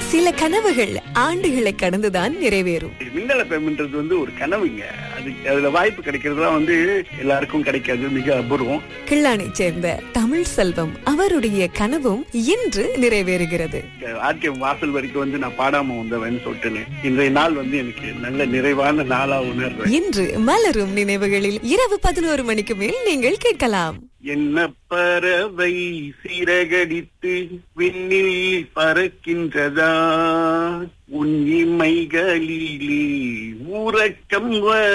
சில கனவுகள் ஆண்டுகளை கடந்துதான் நிறைவேறும் மின்னல பெம்ன்றது வந்து ஒரு கனவுங்க அதுக்கு அதுல வாய்ப்பு கிடைக்கிறதுலாம் வந்து எல்லாருக்கும் கிடைக்காது மிக அபூர்வம் கிள்ளானை சேர்ந்த தமிழ் செல்வம் அவருடைய கனவும் இன்று நிறைவேறுகிறது ஆர்கே வாசல் வரைக்கும் வந்து நான் பாடாம வந்தவன் சொல்லிட்டு இன்றைய நாள் வந்து எனக்கு நல்ல நிறைவான நாளா உணர்றேன் இன்று மலரும் நினைவுகளில் இரவு பதினோரு மணிக்கு மேல் நீங்கள் கேட்கலாம் என்ன பறவை சிறகடித்து விண்ணில் பறக்கின்றதா உன் இமைகளிலே உறக்கம் வ